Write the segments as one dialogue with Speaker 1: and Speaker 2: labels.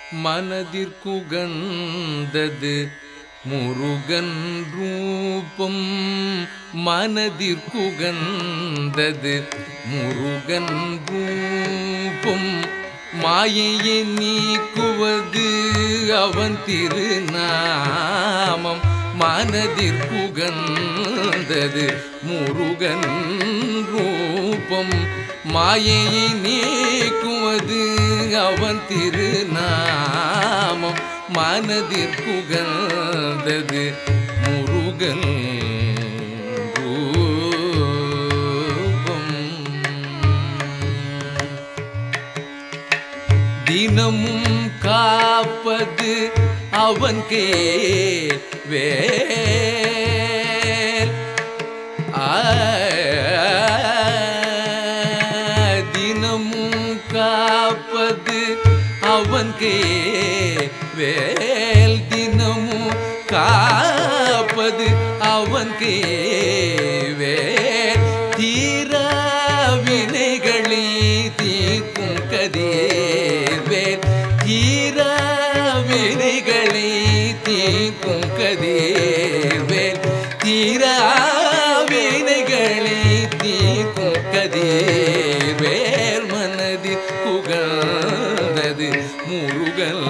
Speaker 1: மனதிற்குகந்தது முருகன் ரூபம் மனதிற்குகந்தது முருகன் ரூபம் மாயையை நீக்குவது அவன் திருநாமம் மனதிற்குகந்தது முருகன் ரூபம் மாயையை நீக்குவது அவன் திருநாமம் மனதிற்குகந்தது முருகன் ரூபம் தினமும் காப்பது அவன் வேல் ஆ, தினமும் காப்பது அவன் வேல் தினமும் காப்பது அவன் வேல் தீரா வினைகளை தீர்க்கும் கதேவேல் தீரா வினைகளை தீர்க்கும் கதேவேல் தீரா வினைகளை தீர்க்கும் கதேவேல் மனதில் புகழ்ந்தது முருகல்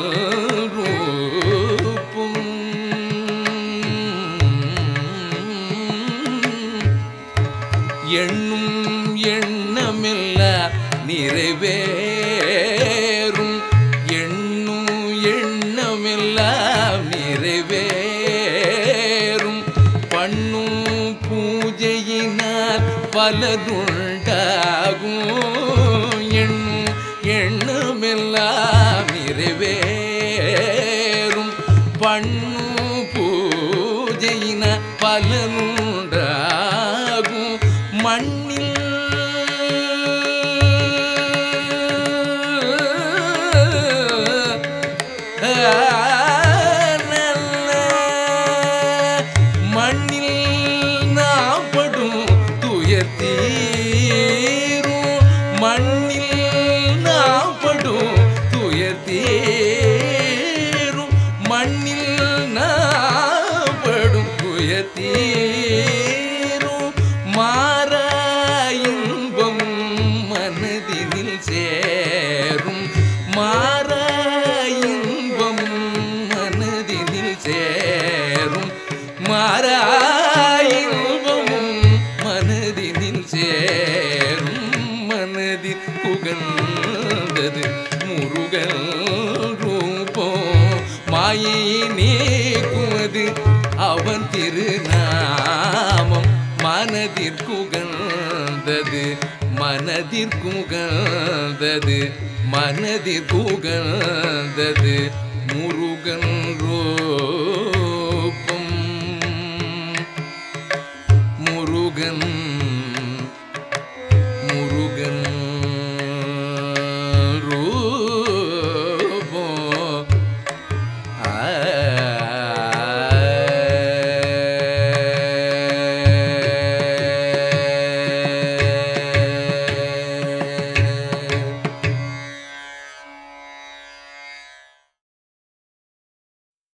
Speaker 1: ரூபம் எண்ணும் எண்ணமில்ல நிறைவேறும் எண்ணும் எண்ணமெல்லாம் நிறைவேறும் பண்ணும் பூஜையினால் பலதுண்டாகும் எண்ணும் எண்ணமெல்லாம் நிறைவேறும் பண்ணும் பூஜையினால் பலனுண்டாகும் மண்ணில் மண்ணில் நாம் படும் துயர் தீரும் மண்ணில் நாம் படும் துயர் தீரும் மண்ணில் நாம் படும் துயர் தீரும் மாறா இன்பம் மனதினில் சேரும் மாறா இன்பம் மனதினில் சேரும் மாறா இன்பமும் மனதினில் சேரும் மனதில் புகழ்ந்தது முருகன் ரூபம் மாயை நீக்குவது அவன் திருநாமம் மனதிற்குகழ்ந்தது மனதிற்குகழ்ந்தது மனதிற்குகழ்ந்தது முருகன் ரோ